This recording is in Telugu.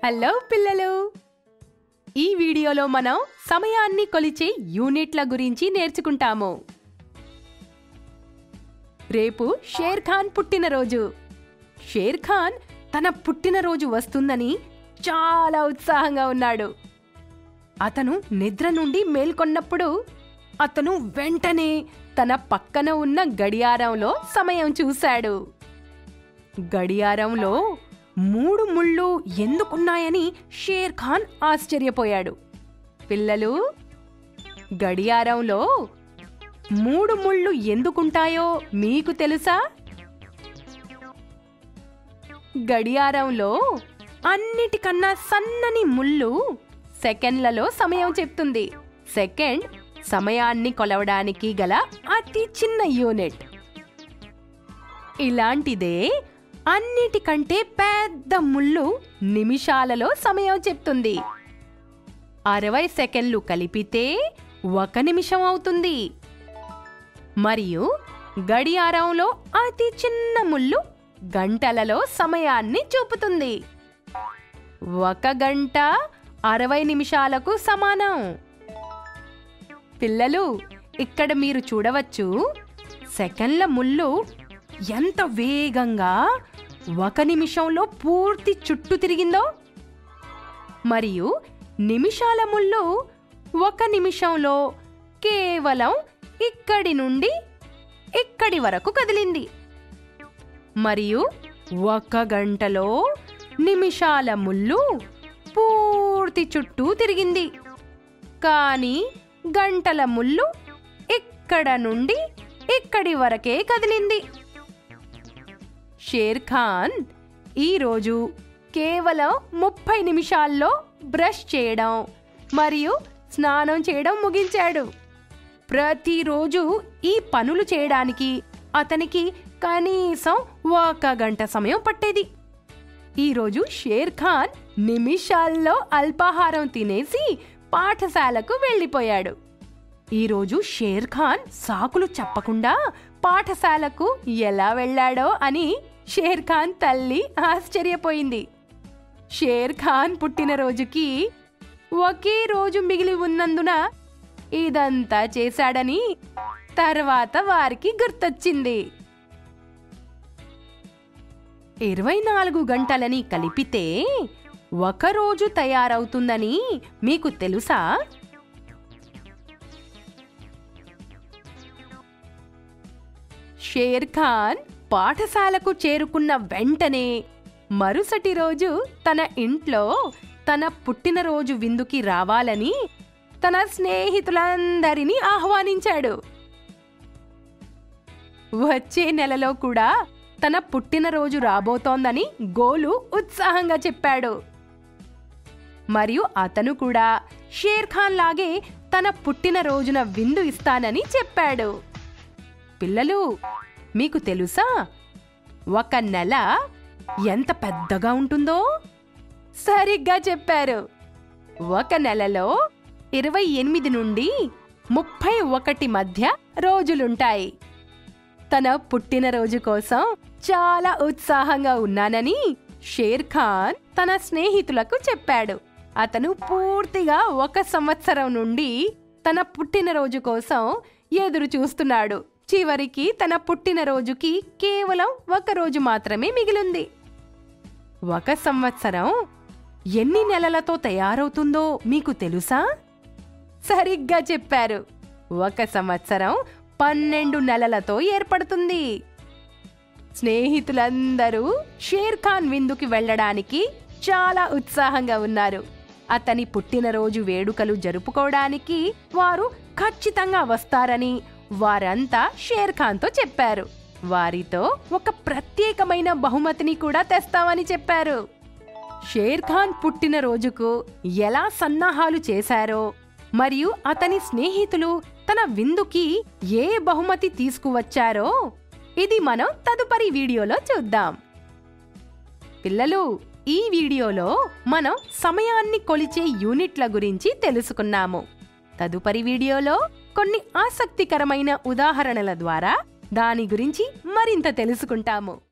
హలో పిల్లలు ఈ వీడియోలో మనం సమయాన్ని కొలిచే యూనిట్ల గురించి నేర్చుకుంటాము రేపు షేర్ ఖాన్ పుట్టినరోజు షేర్ ఖాన్ తన పుట్టినరోజు వస్తుందని చాలా ఉత్సాహంగా ఉన్నాడు అతను నిద్ర నుండి మేల్కొన్నప్పుడు అతను వెంటనే తన పక్కన ఉన్న గడియారంలో సమయం చూశాడు గడియారంలో మూడు ముళ్ళు ఎందుకున్నాయని షేర్ ఖాన్ ఆశ్చర్యపోయాడు పిల్లలు గడియారంలో మూడు ముళ్ళు ఎందుకుంటాయో మీకు తెలుసా గడియారంలో అన్నిటికన్నా సన్నని ముళ్ళు సెకండ్లలో సమయం చెప్తుంది సెకండ్ సమయాన్ని కొలవడానికి గల అతి చిన్న యూనిట్ ఇలాంటిదే అన్నిటికంటే పెద్ద ముళ్ళు నిమిషాలలో సమయం చెప్తుంది అరవై సెకండ్లు కలిపితే ఒక నిమిషం అవుతుంది మరియు గడియారంలో అతి చిన్న ముళ్ళు గంటలలో సమయాన్ని చూపుతుంది ఒక గంట అరవై నిమిషాలకు సమానం పిల్లలు ఇక్కడ మీరు చూడవచ్చు సెకండ్ల ముళ్ళు ఎంత వేగంగా ఒక నిమిషంలో పూర్తి చుట్టూ తిరిగిందో మరియు నిమిషాల ముళ్ళు ఒక నిమిషంలో కేవలం ఇక్కడి నుండి ఇక్కడి వరకు కదిలింది మరియు ఒక గంటలో నిమిషాల ముళ్ళు పూర్తి చుట్టూ తిరిగింది కానీ గంటల ముళ్ళు ఇక్కడ నుండి ఇక్కడి వరకే కదిలింది షేర్ ఖాన్ ఈరోజు కేవలం ముప్పై నిమిషాల్లో బ్రష్ చేయడం మరియు స్నానం చేయడం ముగించాడు ప్రతిరోజు ఈ పనులు చేయడానికి అతనికి కనీసం ఒక గంట సమయం పట్టేది ఈరోజు షేర్ ఖాన్ నిమిషాల్లో అల్పాహారం తినేసి పాఠశాలకు వెళ్ళిపోయాడు ఈరోజు షేర్ ఖాన్ సాకులు చెప్పకుండా పాఠశాలకు ఎలా వెళ్ళాడో అని షేర్ ఖాన్ తల్లి ఆశ్చర్యపోయింది షేర్ ఖాన్ పుట్టినరోజుకి ఒకే రోజు మిగిలి ఉన్నందున ఇదంతా చేశాడని తర్వాత వారికి గుర్తొచ్చింది ఇరవై నాలుగు గంటలని కలిపితే ఒక రోజు తయారవుతుందని మీకు తెలుసా షేర్ ఖాన్ పాఠశాలకు చేరుకున్న వెంటనే మరుసటి రోజు తన ఇంట్లో తన పుట్టినరోజు విందుకి రావాలని తన స్నేహితులందరినీ ఆహ్వానించాడు వచ్చే నెలలో కూడా తన పుట్టినరోజు రాబోతోందని గోలు ఉత్సాహంగా చెప్పాడు మరియు అతను కూడా షేర్ ఖాన్ లాగే తన పుట్టినరోజున విందు ఇస్తానని చెప్పాడు పిల్లలు మీకు తెలుసా ఒక నెల ఎంత పెద్దగా ఉంటుందో సరిగ్గా చెప్పారు ఒక నెలలో ఇరవై ఎనిమిది నుండి ముప్పై ఒకటి మధ్య రోజులుంటాయి తన పుట్టినరోజు కోసం చాలా ఉత్సాహంగా ఉన్నానని షేర్ ఖాన్ తన స్నేహితులకు చెప్పాడు అతను పూర్తిగా ఒక సంవత్సరం నుండి తన పుట్టినరోజు కోసం ఎదురు చూస్తున్నాడు చివరికి తన పుట్టినరోజుకి కేవలం ఒక రోజు మాత్రమే మిగిలింది ఒక సంవత్సరం ఎన్ని నెలలతో తయారవుతుందో మీకు తెలుసా సరిగ్గా చెప్పారు ఒక సంవత్సరం పన్నెండు నెలలతో ఏర్పడుతుంది స్నేహితులందరూ షేర్ ఖాన్ విందుకి వెళ్ళడానికి చాలా ఉత్సాహంగా ఉన్నారు అతని పుట్టినరోజు వేడుకలు జరుపుకోవడానికి వారు ఖచ్చితంగా వస్తారని వారంతా షేర్ ఖాన్తో చెప్పారు వారితో ఒక ప్రత్యేకమైన బహుమతిని కూడా తెస్తామని చెప్పారు షేర్ ఖాన్ పుట్టినరోజుకు ఎలా సన్నాహాలు చేశారో మరియు అతని స్నేహితులు తన విందుకి ఏ బహుమతి తీసుకువచ్చారో ఇది మనం తదుపరి వీడియోలో చూద్దాం పిల్లలు ఈ వీడియోలో మనం సమయాన్ని కొలిచే యూనిట్ల గురించి తెలుసుకున్నాము తదుపరి వీడియోలో కొన్ని ఆసక్తికరమైన ఉదాహరణల ద్వారా దాని గురించి మరింత తెలుసుకుంటాము